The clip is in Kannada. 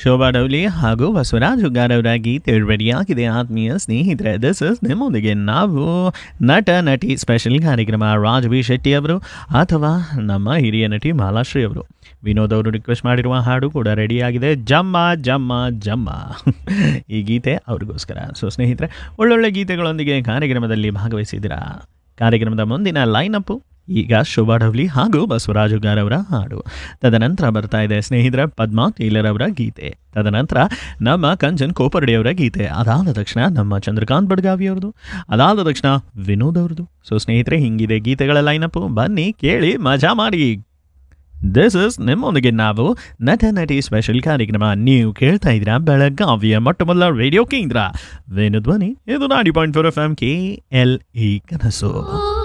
ಶೋಭಾ ಡೌಲಿ ಹಾಗೂ ಬಸವರಾಜ್ ಹುಗ್ಗಾರವರ ಗೀತೆ ರೆಡಿಯಾಗಿದೆ ಆತ್ಮೀಯ ಸ್ನೇಹಿತರೆ ದಿಸ್ ಇಸ್ ನಿಮ್ಮೊಂದಿಗೆ ನಾವು ನಟ ನಟಿ ಸ್ಪೆಷಲ್ ಕಾರ್ಯಕ್ರಮ ರಾಜ್ ಬಿ ಶೆಟ್ಟಿ ಅವರು ಅಥವಾ ನಮ್ಮ ಹಿರಿಯ ನಟಿ ಮಾಲಾಶ್ರೀ ಅವರು ವಿನೋದ್ ಅವರು ರಿಕ್ವೆಸ್ಟ್ ಮಾಡಿರುವ ಹಾಡು ಕೂಡ ರೆಡಿಯಾಗಿದೆ ಜಮ್ಮ ಜಮ್ಮ ಜಮ್ಮ ಈ ಗೀತೆ ಅವ್ರಿಗೋಸ್ಕರ ಸೊ ಸ್ನೇಹಿತರೆ ಒಳ್ಳೊಳ್ಳೆ ಗೀತೆಗಳೊಂದಿಗೆ ಕಾರ್ಯಕ್ರಮದಲ್ಲಿ ಭಾಗವಹಿಸಿದ್ದೀರಾ ಕಾರ್ಯಕ್ರಮದ ಮುಂದಿನ ಲೈನಪ್ಪು ಈಗ ಶೋಭಾ ಡವ್ಲಿ ಹಾಗೂ ಬಸವರಾಜ್ ಹುಗಾರ್ ಅವರ ಹಾಡು ತದನಂತರ ಬರ್ತಾ ಇದೆ ಸ್ನೇಹಿತರ ಪದ್ಮಾ ಟೇಲರ್ ಅವರ ಗೀತೆ ತದನಂತರ ನಮ್ಮ ಕಂಚನ್ ಕೋಪರ್ಡಿಯವರ ಗೀತೆ ಅದಾದ ತಕ್ಷಣ ನಮ್ಮ ಚಂದ್ರಕಾಂತ್ ಬಡ್ಗಾವಿ ಅವ್ರದ್ದು ಅದಾದ ತಕ್ಷಣ ವಿನೋದ್ ಅವ್ರದ್ದು ಸೊ ಸ್ನೇಹಿತರೆ ಹಿಂಗಿದೆ ಗೀತೆಗಳ ಲೈನಪ್ಪು ಬನ್ನಿ ಕೇಳಿ ಮಜಾ ಮಾಡಿ ದಿಸ್ ಇಸ್ ನಿಮ್ಮೊಂದಿಗೆ ನಾವು ನಟ ನಟಿ ಸ್ಪೆಷಲ್ ಕಾರ್ಯಕ್ರಮ ನೀವು ಕೇಳ್ತಾ ಇದ್ದೀರಾ ಬೆಳಗಾವಿಯ ಮೊಟ್ಟ ಮೊದಲ ರೇಡಿಯೋ ಕೇಂದ್ರ ವೇಣು ಧ್ವನಿ ಇದು ನಾಡಿ point four F M K L E ಕನಸು